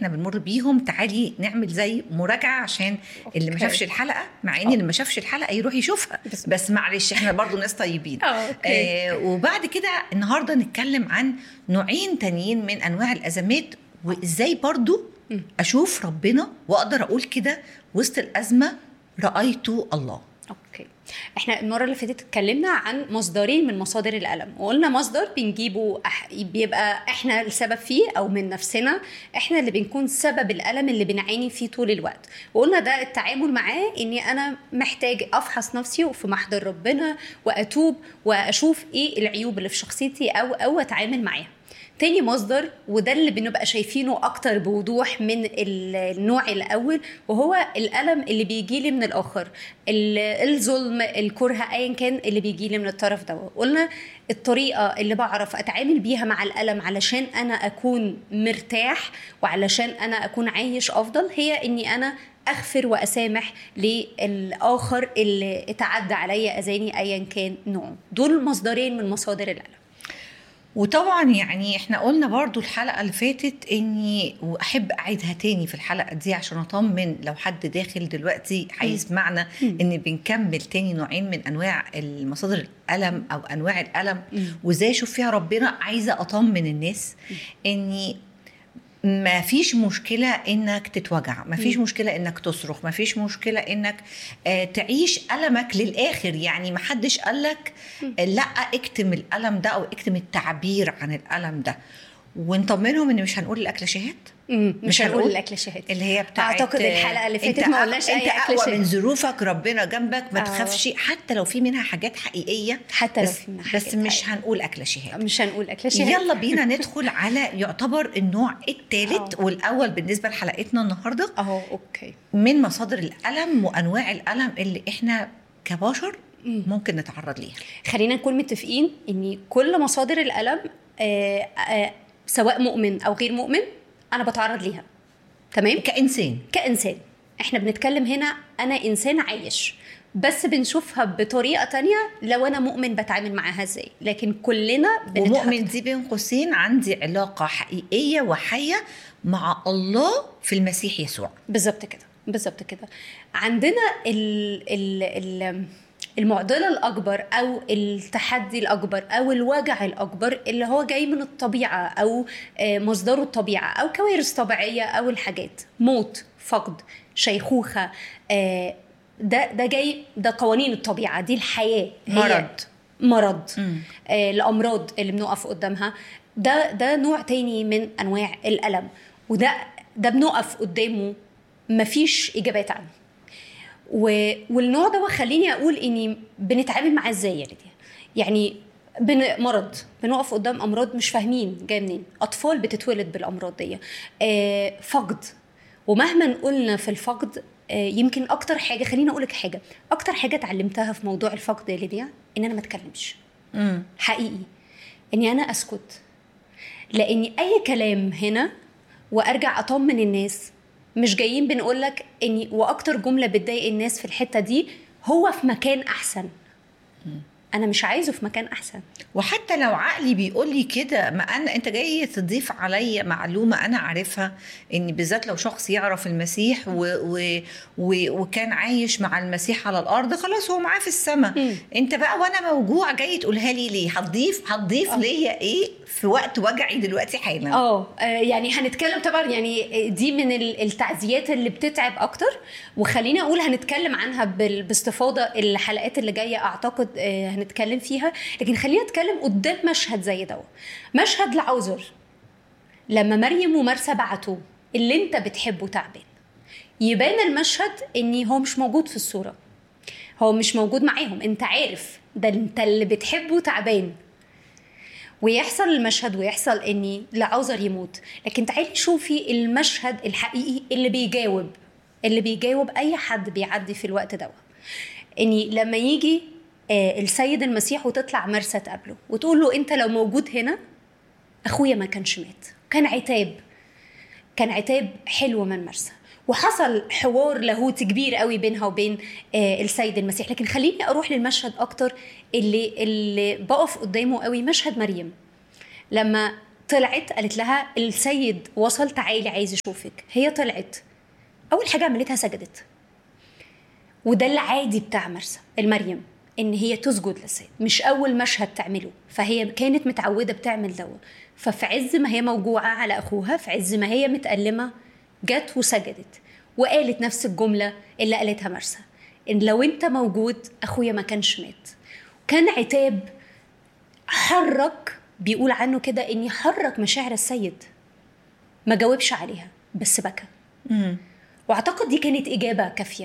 احنا بنمر بيهم تعالي نعمل زي مراجعه عشان اللي ما أوكي. شافش الحلقه مع ان اللي ما شافش الحلقه يروح يشوفها بس- بس معلش احنا برضو ناس طيبين اه اوكي آه وبعد كده النهارده نتكلم عن نوعين تانيين من انواع الازمات وازاي برضو مم. اشوف ربنا واقدر اقول كده وسط الازمه رايت الله اوكي احنا المره اللي فاتت اتكلمنا عن مصدرين من مصادر الالم وقلنا مصدر بنجيبه أح... بيبقى احنا السبب فيه او من نفسنا احنا اللي بنكون سبب الالم اللي بنعاني فيه طول الوقت وقلنا ده التعامل معاه اني انا محتاج افحص نفسي وفي محضر ربنا واتوب واشوف ايه العيوب اللي في شخصيتي او او اتعامل معاها تاني مصدر وده اللي بنبقى شايفينه اكتر بوضوح من ال- النوع الاول وهو الالم اللي بيجي لي من الاخر ال- الظلم الكره ايا كان اللي بيجي لي من الطرف ده قلنا الطريقه اللي بعرف اتعامل بيها مع الالم علشان انا اكون مرتاح وعلشان انا اكون عايش افضل هي اني انا اغفر واسامح للاخر اللي اتعدى عليا اذاني ايا كان نوعه دول مصدرين من مصادر الالم وطبعا يعني احنا قلنا برضو الحلقة اللي فاتت اني واحب اعيدها تاني في الحلقة دي عشان اطمن لو حد داخل دلوقتي هيسمعنا ان بنكمل تاني نوعين من انواع المصادر الالم او انواع الالم وازاي اشوف فيها ربنا عايزة اطمن الناس اني ما فيش مشكلة انك تتوجع ما فيش مشكلة انك تصرخ ما فيش مشكلة انك آه تعيش ألمك للآخر يعني ما حدش قالك آه لا اكتم الألم ده او اكتم التعبير عن الألم ده ونطمنهم ان مش هنقول الاكل شهاد مم. مش, مش هنقول هنقول الاكل شهاد اللي هي بتاعت اعتقد الحلقه اللي فاتت انت ما أق- قلناش انت اي اكل اقوى من شهاد ظروفك ربنا جنبك ما آه. تخافش حتى لو في منها حاجات حقيقيه حتى لو بس, في منها بس حاجات مش حقيقية. هنقول اكل شهاد مش هنقول اكل شهاد يلا بينا ندخل على يعتبر النوع الثالث آه. والاول بالنسبه لحلقتنا النهارده اهو اوكي من مصادر الالم وانواع الالم اللي احنا كبشر مم. ممكن نتعرض ليها خلينا نكون متفقين ان كل مصادر الالم آه آه سواء مؤمن او غير مؤمن انا بتعرض ليها تمام كانسان كانسان احنا بنتكلم هنا انا انسان عايش بس بنشوفها بطريقه تانية لو انا مؤمن بتعامل معاها ازاي لكن كلنا بنتحط- ومؤمن دي بين قوسين عندي علاقه حقيقيه وحيه مع الله في المسيح يسوع بالظبط كده بالظبط كده عندنا ال ال ال المعضله الاكبر او التحدي الاكبر او الوجع الاكبر اللي هو جاي من الطبيعه او آه، مصدره الطبيعه او كوارث طبيعيه او الحاجات موت فقد شيخوخه آه، ده ده جاي ده قوانين الطبيعه دي الحياه هي مرض. مرض مم. آه، الامراض اللي بنقف قدامها ده ده نوع تاني من انواع الالم وده ده بنقف قدامه مفيش اجابات عنه و... والنوع ده خليني اقول اني بنتعامل معاه ازاي يا ليديا يعني بن... مرض بنقف قدام امراض مش فاهمين جايه منين اطفال بتتولد بالامراض دي آه فقد ومهما قلنا في الفقد آه يمكن اكتر حاجه خليني اقول لك حاجه اكتر حاجه اتعلمتها في موضوع الفقد يا ليديا ان انا ما اتكلمش مم. حقيقي اني انا اسكت لاني اي كلام هنا وارجع اطمن الناس مش جايين بنقول لك اني واكتر جمله بتضايق الناس في الحته دي هو في مكان احسن انا مش عايزه في مكان احسن وحتى لو عقلي بيقول لي كده ما انا انت جاي تضيف عليا معلومه انا عارفها ان بالذات لو شخص يعرف المسيح و و و وكان عايش مع المسيح على الارض خلاص هو معاه في السماء مم. انت بقى وانا موجوع جاي تقولها لي ليه هتضيف هتضيف آه. ليا ايه في وقت وجعي دلوقتي حالا اه آه، يعني هنتكلم طبعا يعني دي من ال- التعزيات اللي بتتعب اكتر وخليني اقول هنتكلم عنها بال- باستفاضه الحلقات اللي جايه اعتقد آه، هنتكلم فيها لكن خلينا نتكلم قدام مشهد زي ده مشهد لعوزر لما مريم ومرسى بعتوه اللي انت بتحبه تعبان يبان المشهد ان هو مش موجود في الصوره هو مش موجود معاهم انت عارف ده انت اللي بتحبه تعبان ويحصل المشهد ويحصل اني لعوزر يموت لكن تعالي شوفي المشهد الحقيقي اللي بيجاوب اللي بيجاوب اي حد بيعدي في الوقت ده اني لما يجي آه، السيد المسيح وتطلع مرسى تقابله وتقول له انت لو موجود هنا اخويا ما كانش مات كان عتاب كان عتاب حلو من مرسى وحصل حوار لاهوتي كبير قوي بينها وبين آه، السيد المسيح لكن خليني اروح للمشهد اكتر اللي اللي بقف قدامه قوي مشهد مريم لما طلعت قالت لها السيد وصل تعالي عايز يشوفك هي طلعت اول حاجه عملتها سجدت وده العادي بتاع مرسى المريم ان هي تسجد للسيد مش اول مشهد تعمله فهي كانت متعوده بتعمل دوت ففي عز ما هي موجوعه على اخوها في عز ما هي متألمه جت وسجدت وقالت نفس الجمله اللي قالتها مرسى ان لو انت موجود اخويا ما كانش مات كان عتاب حرك بيقول عنه كده اني حرك مشاعر السيد ما جاوبش عليها بس بكى مم. واعتقد دي كانت اجابه كافيه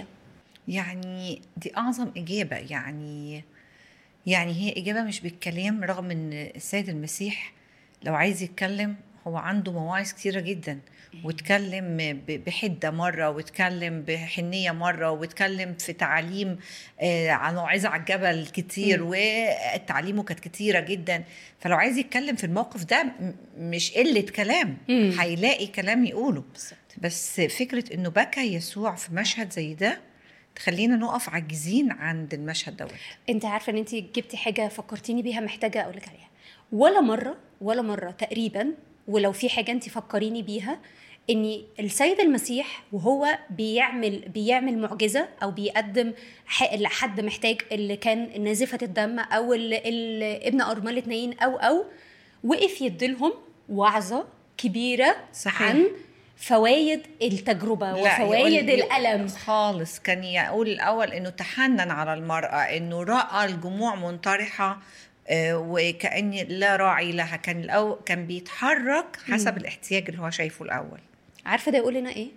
يعني دي اعظم اجابه يعني يعني هي اجابه مش بالكلام رغم ان السيد المسيح لو عايز يتكلم هو عنده مواعظ كتيره جدا واتكلم ب- بحده مره واتكلم بحنيه مره واتكلم في تعاليم آه، عن موعظه على الجبل كتير وتعليمه كانت كتيره جدا فلو عايز يتكلم في الموقف ده م- مش قله كلام مم. هيلاقي كلام يقوله بالظبط بس فكرة انه بكى يسوع في مشهد زي ده تخلينا نقف عاجزين عند المشهد دوت انت عارفه ان انت جبتي حاجه فكرتيني بيها محتاجه اقول لك عليها ولا مره ولا مره تقريبا ولو في حاجه انت فكريني بيها ان السيد المسيح وهو بيعمل بيعمل معجزه او بيقدم ح- لحد محتاج اللي كان نازفه الدم او ال- ال- ابن ارمله اتنين او او وقف يديلهم وعظه كبيره صحيح. عن فوائد التجربه لا، وفوائد يقول- الالم خالص كان يقول الاول انه تحنن على المرأة انه رأى الجموع منطرحة آه، وكأن لا راعي لها كان الأول كان بيتحرك حسب مم. الاحتياج اللي هو شايفه الأول عارفه ده يقول لنا ايه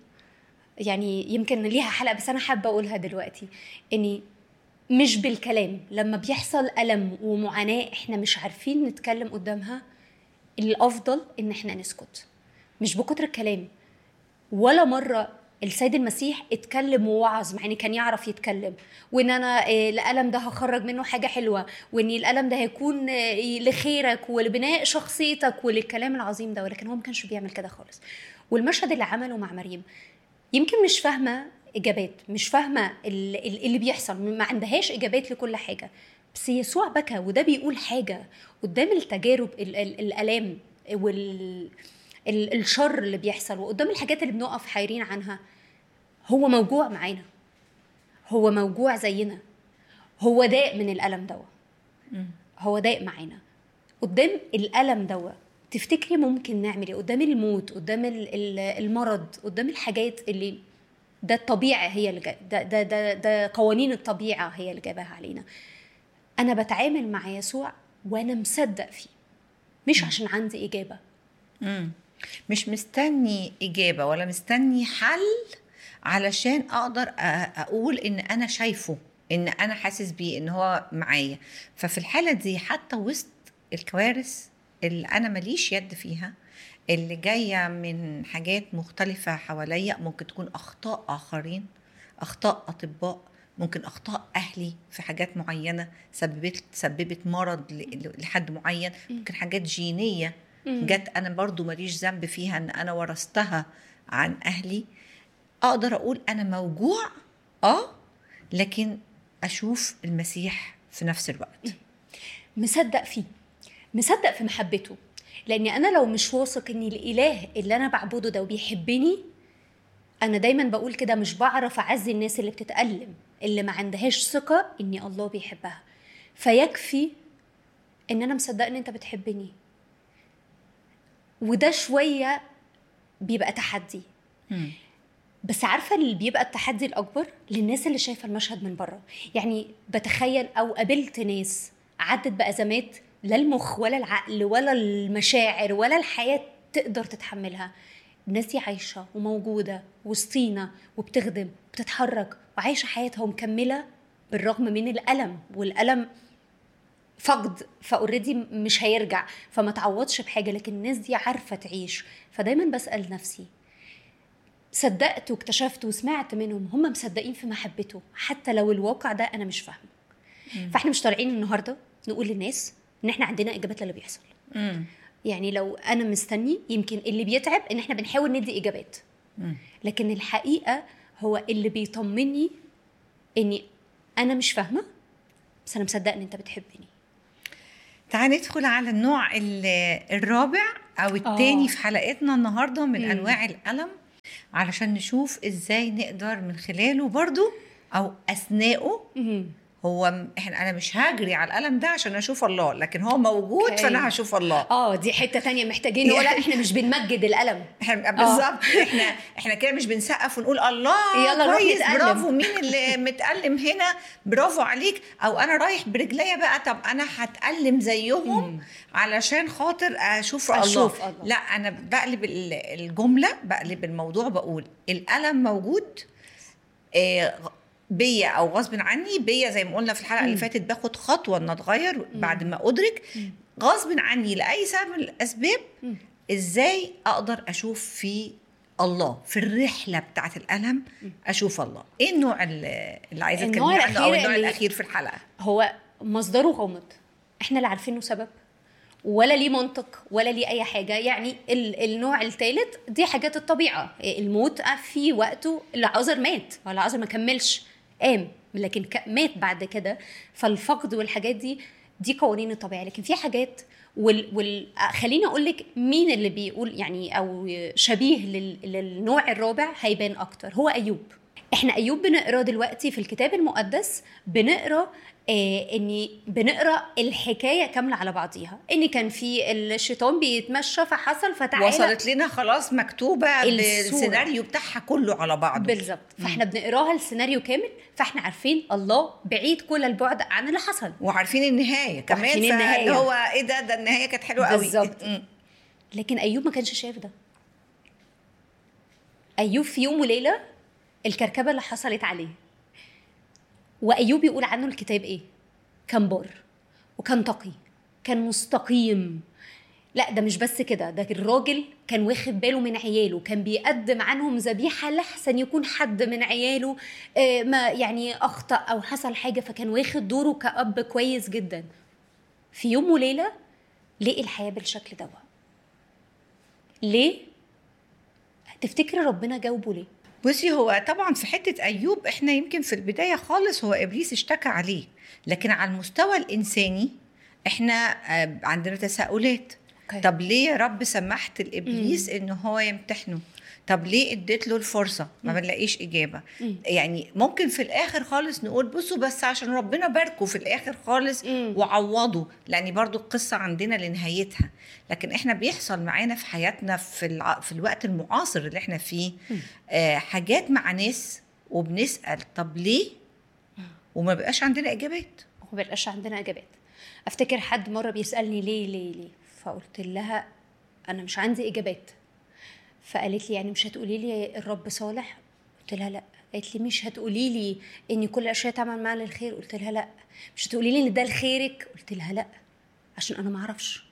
يعني يمكن ليها حلقه بس انا حابه اقولها دلوقتي اني مش بالكلام لما بيحصل الم ومعاناه احنا مش عارفين نتكلم قدامها الافضل ان احنا نسكت مش بكتر الكلام ولا مره السيد المسيح اتكلم ووعظ مع ان كان يعرف يتكلم وان انا آه، الالم ده هخرج منه حاجه حلوه وان الالم ده هيكون آه، لخيرك ولبناء شخصيتك وللكلام العظيم ده ولكن هو ما كانش بيعمل كده خالص والمشهد اللي عمله مع مريم يمكن مش فاهمه اجابات مش فاهمه ال- ال- اللي بيحصل ما عندهاش اجابات لكل حاجه بس يسوع بكى وده بيقول حاجه قدام التجارب ال- ال- الالام وال ال- الشر اللي بيحصل وقدام الحاجات اللي بنقف حيرين عنها هو موجوع معانا هو موجوع زينا هو داء من الالم دوا هو داء معانا قدام الالم دوا تفتكري ممكن نعمل ايه قدام الموت قدام ال- ال- المرض قدام الحاجات اللي ده الطبيعه هي اللي جا- ده, ده ده ده قوانين الطبيعه هي اللي جايباها علينا انا بتعامل مع يسوع وانا مصدق فيه مش عشان عندي اجابه مم. مش مستني إجابة ولا مستني حل علشان أقدر أ- أقول إن أنا شايفه إن أنا حاسس بيه إن هو معايا ففي الحالة دي حتى وسط الكوارث اللي أنا ماليش يد فيها اللي جاية من حاجات مختلفة حواليا ممكن تكون أخطاء آخرين أخطاء أطباء ممكن أخطاء أهلي في حاجات معينة سببت سببت مرض ل- لحد معين ممكن حاجات جينية مم. جت انا برضو ماليش ذنب فيها ان انا ورثتها عن اهلي اقدر اقول انا موجوع اه لكن اشوف المسيح في نفس الوقت مصدق فيه مصدق في محبته لاني انا لو مش واثق ان الاله اللي انا بعبده ده وبيحبني انا دايما بقول كده مش بعرف اعزي الناس اللي بتتالم اللي ما عندهاش ثقه ان الله بيحبها فيكفي ان انا مصدقه ان انت بتحبني وده شويه بيبقى تحدي بس عارفه اللي بيبقى التحدي الاكبر للناس اللي شايفه المشهد من بره يعني بتخيل او قابلت ناس عدت بازمات لا المخ ولا العقل ولا المشاعر ولا الحياه تقدر تتحملها الناس دي عايشه وموجوده وسطينا وبتخدم وبتتحرك وعايشه حياتها ومكمله بالرغم من الالم والالم فقد فاوريدي مش هيرجع فما تعوضش بحاجه لكن الناس دي عارفه تعيش فدايما بسال نفسي صدقت واكتشفت وسمعت منهم هم مصدقين في محبته حتى لو الواقع ده انا مش فاهمه فاحنا مش طالعين النهارده نقول للناس ان احنا عندنا اجابات للي بيحصل مم. يعني لو انا مستني يمكن اللي بيتعب ان احنا بنحاول ندي اجابات مم. لكن الحقيقه هو اللي بيطمني اني انا مش فاهمه بس انا مصدقه ان انت بتحبني تعال ندخل على النوع ال- الرابع او التاني آه. في حلقتنا النهارده من مم. انواع الالم علشان نشوف ازاي نقدر من خلاله برضو او اثناءه مهم. هو م- احنا انا مش هجري على الالم ده عشان اشوف الله لكن هو موجود أوكي. فانا هشوف الله اه دي حته تانية محتاجين نقول لا احنا مش بنمجد الالم احنا بالظبط احنا احنا كده مش بنسقف ونقول الله يلا نروح كويس نتألم. برافو مين اللي متألم هنا برافو عليك او انا رايح برجليا بقى طب انا هتألم زيهم علشان خاطر اشوف, أشوف الله. الله. لا انا بقلب ال- الجمله بقلب الموضوع بقول الالم موجود آه، بيا او غصب عني بيا زي ما قلنا في الحلقه اللي فاتت باخد خطوه ان اتغير بعد ما ادرك غصب عني لاي سبب من الاسباب مم. ازاي اقدر اشوف في الله في الرحله بتاعت الالم اشوف الله ايه النوع اللي اللي عايزه النوع تكلمني عنه او الأخير النوع اللي- الاخير في الحلقه هو مصدره غامض احنا لا عارفينه سبب ولا ليه منطق ولا ليه اي حاجه يعني ال- النوع الثالث دي حاجات الطبيعه الموت في وقته العذر مات ولا العذر ما كملش قام لكن ك- مات بعد كده فالفقد والحاجات دي دي قوانين الطبيعه لكن في حاجات وال, وال... خليني اقول لك مين اللي بيقول يعني او شبيه لل... للنوع الرابع هيبان اكتر هو ايوب احنا ايوب بنقرا دلوقتي في الكتاب المقدس بنقرا آه اني بنقرا الحكايه كامله على بعضيها ان كان في الشيطان بيتمشى فحصل فتعالى وصلت لنا خلاص مكتوبه الصورة. بالسيناريو بتاعها كله على بعضه بالظبط فاحنا بنقراها السيناريو كامل فاحنا عارفين الله بعيد كل البعد عن اللي حصل وعارفين النهايه كمان وعارفين فاللي النهاية. هو ايه ده ده النهايه كانت حلوه قوي بالظبط. م. لكن ايوب ما كانش شايف ده ايوب في يوم وليله الكركبه اللي حصلت عليه وايوب يقول عنه الكتاب ايه كان بار وكان تقي كان مستقيم لا ده مش بس كده ده الراجل كان واخد باله من عياله كان بيقدم عنهم ذبيحه لحسن يكون حد من عياله آه، ما يعني اخطا او حصل حاجه فكان واخد دوره كاب كويس جدا في يوم وليله لقي الحياه بالشكل ده ليه تفتكري ربنا جاوبه ليه بصي هو طبعا في حته ايوب احنا يمكن في البدايه خالص هو ابليس اشتكى عليه لكن على المستوى الانساني احنا آه، عندنا تساؤلات أوكي. طب ليه يا رب سمحت لابليس ان هو يمتحنه طب ليه اديت له الفرصه ما بنلاقيش اجابه مم. يعني ممكن في الاخر خالص نقول بصوا بس عشان ربنا باركه في الاخر خالص مم. وعوضه لان برضو القصه عندنا لنهايتها لكن احنا بيحصل معانا في حياتنا في الع... في الوقت المعاصر اللي احنا فيه آه حاجات مع ناس وبنسال طب ليه وما بقاش عندنا اجابات وما بيبقاش عندنا اجابات افتكر حد مره بيسالني ليه ليه ليه فقلت لها انا مش عندي اجابات فقالت لي يعني مش هتقولي لي الرب صالح قلت لها لا قالت لي مش هتقولي لي ان كل الاشياء تعمل معايا للخير قلت لها لا مش هتقولي لي ان ده لخيرك قلت لها لا عشان انا ما اعرفش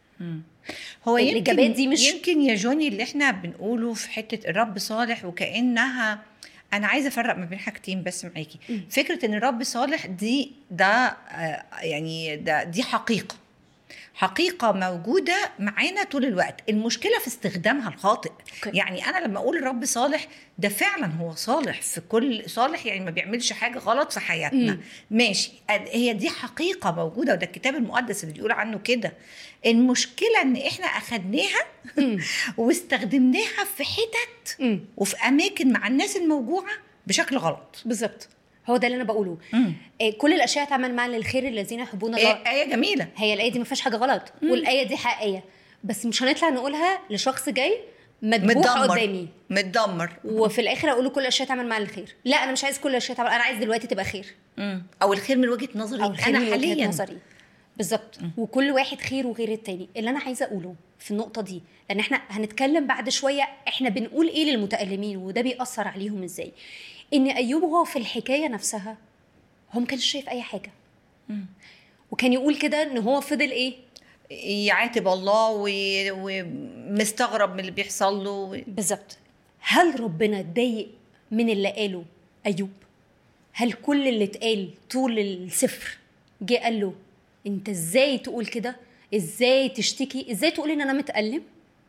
هو يمكن الإجابات دي مش- يمكن يا جوني اللي احنا بنقوله في حته الرب صالح وكانها انا عايزه افرق ما بين حاجتين بس معاكي فكره ان الرب صالح دي ده آه، يعني ده دي حقيقه حقيقة موجودة معانا طول الوقت المشكلة في استخدامها الخاطئ أوكي. يعني أنا لما أقول الرب صالح ده فعلا هو صالح في كل صالح يعني ما بيعملش حاجة غلط في حياتنا مم. ماشي هي دي حقيقة موجودة وده الكتاب المقدس اللي بيقول عنه كده المشكلة إن إحنا أخدناها واستخدمناها في حتت امم وفي أماكن مع الناس الموجوعة بشكل غلط بالظبط هو ده اللي انا بقوله إيه كل الاشياء تعمل معنا للخير الذين يحبون الله إيه آية جميلة هي الايه دي ما فيهاش حاجه غلط والايه دي حقيقيه بس مش هنطلع نقولها لشخص جاي مذبوح متدمر قدامي متدمر وفي الاخر اقول له كل الاشياء تعمل معايا الخير لا انا مش عايز كل الاشياء تعمل انا عايز دلوقتي تبقى خير مم. أو الخير من وجهة نظري او الخير أنا من وجهة حاليا نظري بالظبط وكل واحد خير وغير التاني اللي انا عايزه اقوله في النقطه دي لان احنا هنتكلم بعد شويه احنا بنقول ايه للمتالمين وده بيأثر عليهم ازاي ان ايوب هو في الحكايه نفسها هو ما كانش شايف اي حاجه وكان يقول كده ان هو فضل ايه يعاتب الله و- ومستغرب من اللي بيحصل له و- بالظبط هل ربنا اتضايق من اللي قاله ايوب هل كل اللي اتقال طول السفر جه قال له انت ازاي تقول كده ازاي تشتكي ازاي تقول ان انا متألم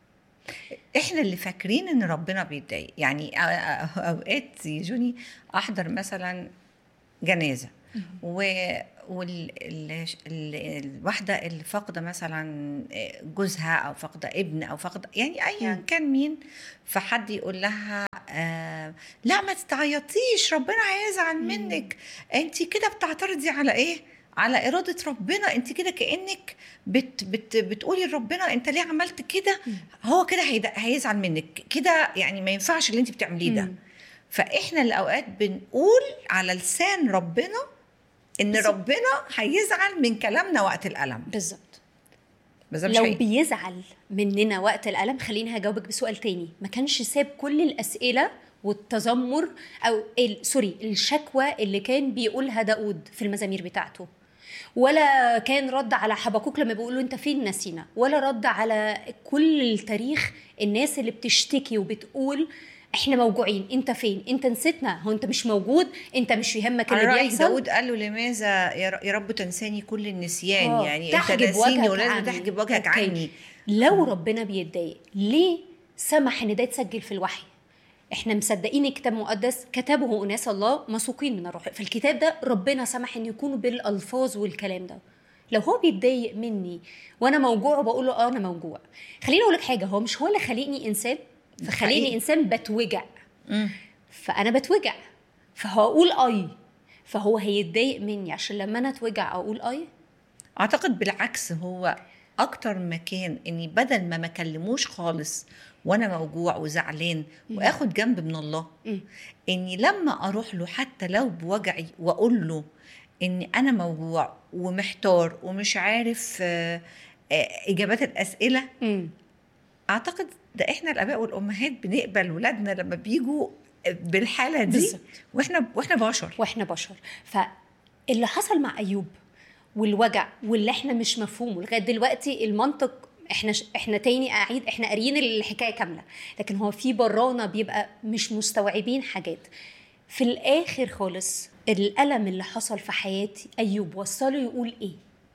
احنا اللي فاكرين ان ربنا بيتضايق يعني أ- أ- اوقات يا جوني احضر مثلا جنازه و... والواحده اللي فاقده مثلا جوزها او فاقده ابن او فاقده يعني ايا مم. كان مين فحد يقول لها آه لا ما تتعيطيش ربنا هيزعل مم. منك انت كده بتعترضي على ايه على إرادة ربنا أنت كده كأنك بت بت بتقولي لربنا أنت ليه عملت كده مم. هو كده هيد- هيزعل منك كده يعني ما ينفعش اللي أنت بتعمليه ده مم. فاحنا الاوقات بنقول على لسان ربنا ان بالظبط. ربنا هيزعل من كلامنا وقت الالم بالظبط بس ده مش لو حقيقي. بيزعل مننا وقت الألم خليني هجاوبك بسؤال تاني ما كانش ساب كل الأسئلة والتذمر أو ال- سوري الشكوى اللي كان بيقولها داود في المزامير بتاعته ولا كان رد على حبكوك لما بيقول له انت فين نسينا ولا رد على كل التاريخ الناس اللي بتشتكي وبتقول احنا موجوعين انت فين انت نسيتنا هو انت مش موجود انت مش يهمك على اللي رأي بيحصل داود قال له لماذا يا ر- يا رب تنساني كل النسيان آه، يعني انت تحجب ناسيني وجهك ولازم عني. تحجب وجهك أوكي. عني لو ربنا بيتضايق ليه سمح ان ده يتسجل في الوحي احنا مصدقين الكتاب المقدس كتبه اناس الله مسوقين من الروح فالكتاب ده ربنا سمح ان يكونوا بالالفاظ والكلام ده لو هو بيتضايق مني وانا موجوع وبقول له اه انا موجوع خليني اقول لك حاجه هو مش هو اللي خلقني انسان فخليني حقيقي. انسان بتوجع مم. فانا بتوجع فهقول اي فهو هيتضايق مني عشان لما انا اتوجع اقول اي اعتقد بالعكس هو اكتر مكان اني بدل ما ما اكلموش خالص وانا موجوع وزعلان واخد جنب من الله مم. اني لما اروح له حتى لو بوجعي واقول له اني انا موجوع ومحتار ومش عارف آه، آه، اجابات الاسئله امم اعتقد ده احنا الاباء والامهات بنقبل ولادنا لما بيجوا بالحاله دي بالظبط. واحنا واحنا بشر واحنا بشر فاللي حصل مع ايوب والوجع واللي احنا مش مفهومه لغايه دلوقتي المنطق احنا ش... احنا تاني اعيد احنا قاريين الحكايه كامله لكن هو في برانا بيبقى مش مستوعبين حاجات في الاخر خالص الالم اللي حصل في حياتي ايوب وصله يقول ايه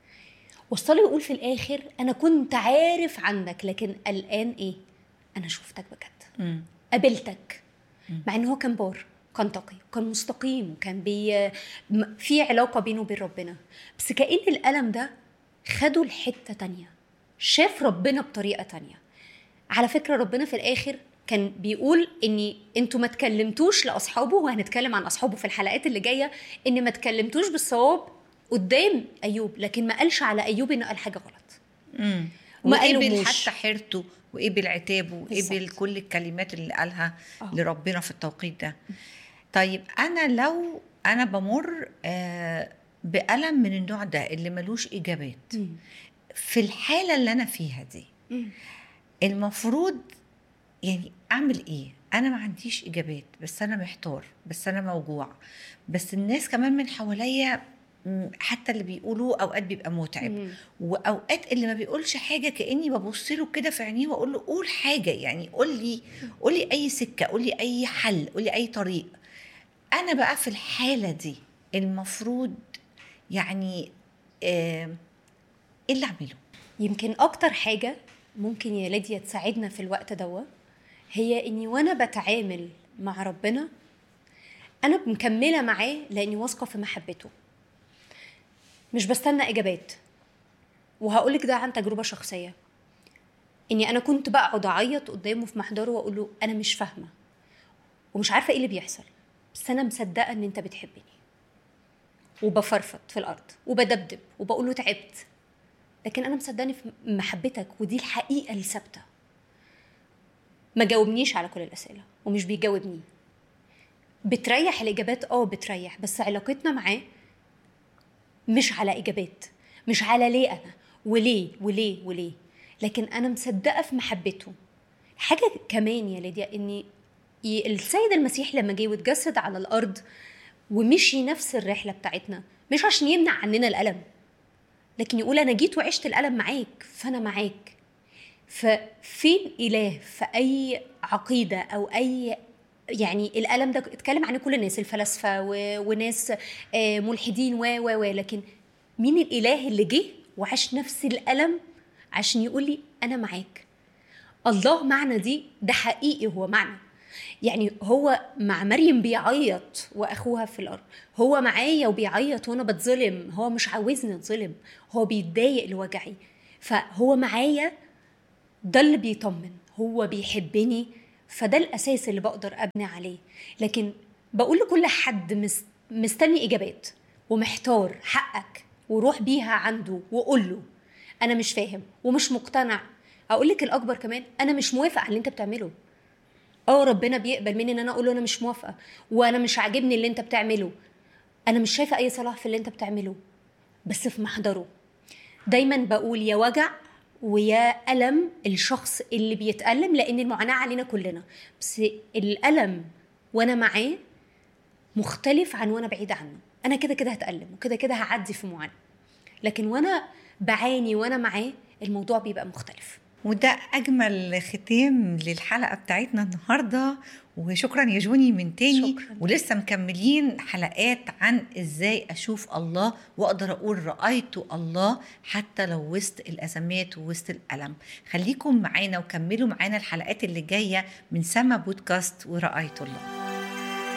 وصله يقول في الاخر انا كنت عارف عنك لكن الان ايه انا شفتك بجد مم. قابلتك مع ان هو كان بار كان تقي كان مستقيم وكان بي م- في علاقه بينه وبين ربنا بس كأن الألم ده خده لحته تانية شاف ربنا بطريقه تانية على فكره ربنا في الاخر كان بيقول ان انتوا ما تكلمتوش لاصحابه وهنتكلم عن اصحابه في الحلقات اللي جايه ان ما تكلمتوش بالصواب قدام ايوب لكن ما قالش على ايوب انه قال حاجه غلط مم. ما وقبل قالوش. حتى حيرته وقبل عتابه وقبل بالظبط. كل الكلمات اللي قالها آه. لربنا في التوقيت ده طيب انا لو انا بمر آه، بألم من النوع ده اللي ملوش إجابات في الحالة اللي أنا فيها دي المفروض يعني أعمل إيه؟ أنا ما عنديش إجابات بس أنا محتار بس أنا موجوع بس الناس كمان من حواليا م، حتى اللي بيقولوا أوقات بيبقى متعب مم. واوقات اللي ما بيقولش حاجه كاني ببص له كده في عينيه واقول له قول حاجه يعني قول لي قول لي اي سكه قول لي اي حل قول لي اي طريق انا بقى في الحاله دي المفروض يعني آه، ايه اللي اعمله يمكن اكتر حاجه ممكن يا ليديا تساعدنا في الوقت دوا هي اني وانا بتعامل مع ربنا انا مكمله معاه لاني واثقه في محبته مش بستنى اجابات وهقولك ده عن تجربه شخصيه اني انا كنت بقعد اعيط قدامه في محضره واقول له انا مش فاهمه ومش عارفه ايه اللي بيحصل بس انا مصدقه ان انت بتحبني وبفرفط في الارض وبدبدب وبقول له تعبت لكن انا مصدقني في محبتك ودي الحقيقه الثابته ما جاوبنيش على كل الاسئله ومش بيجاوبني بتريح الاجابات اه بتريح بس علاقتنا معاه مش على اجابات مش على ليه انا وليه وليه وليه لكن انا مصدقه في محبته حاجه كمان يا ليديا ان ي- السيد المسيح لما جه واتجسد على الارض ومشي نفس الرحله بتاعتنا مش عشان يمنع عننا الالم لكن يقول انا جيت وعشت الالم معاك فانا معاك ففين اله في اي عقيده او اي يعني الالم ده اتكلم عنه كل الناس الفلاسفه و- وناس آه، ملحدين و و و لكن مين الاله اللي جه وعاش نفس الالم عشان يقول لي انا معاك الله معنى دي ده حقيقي هو معنى يعني هو مع مريم بيعيط واخوها في الارض هو معايا وبيعيط وانا بتظلم هو مش عاوزني اتظلم هو بيتضايق لوجعي فهو معايا ده اللي بيطمن هو بيحبني فده الاساس اللي بقدر ابني عليه لكن بقول لكل حد مس- مستني اجابات ومحتار حقك وروح بيها عنده وقول له انا مش فاهم ومش مقتنع اقول لك الاكبر كمان انا مش موافق على اللي انت بتعمله اه ربنا بيقبل مني ان انا اقول له انا مش موافقه وانا مش عاجبني اللي انت بتعمله انا مش شايفه اي صلاح في اللي انت بتعمله بس في محضره دايما بقول يا وجع ويا ألم الشخص اللي بيتألم لأن المعاناة علينا كلنا بس الألم وأنا معاه مختلف عن وأنا بعيدة عنه أنا كده كده هتألم وكده كده هعدي في معاناة لكن وأنا بعاني وأنا معاه الموضوع بيبقى مختلف وده أجمل ختام للحلقة بتاعتنا النهاردة وشكرا يا جوني من تاني شكراً. ولسه مكملين حلقات عن ازاي اشوف الله واقدر اقول رأيت الله حتى لو وسط الازمات ووسط الالم خليكم معانا وكملوا معانا الحلقات اللي جاية من سما بودكاست ورأيت الله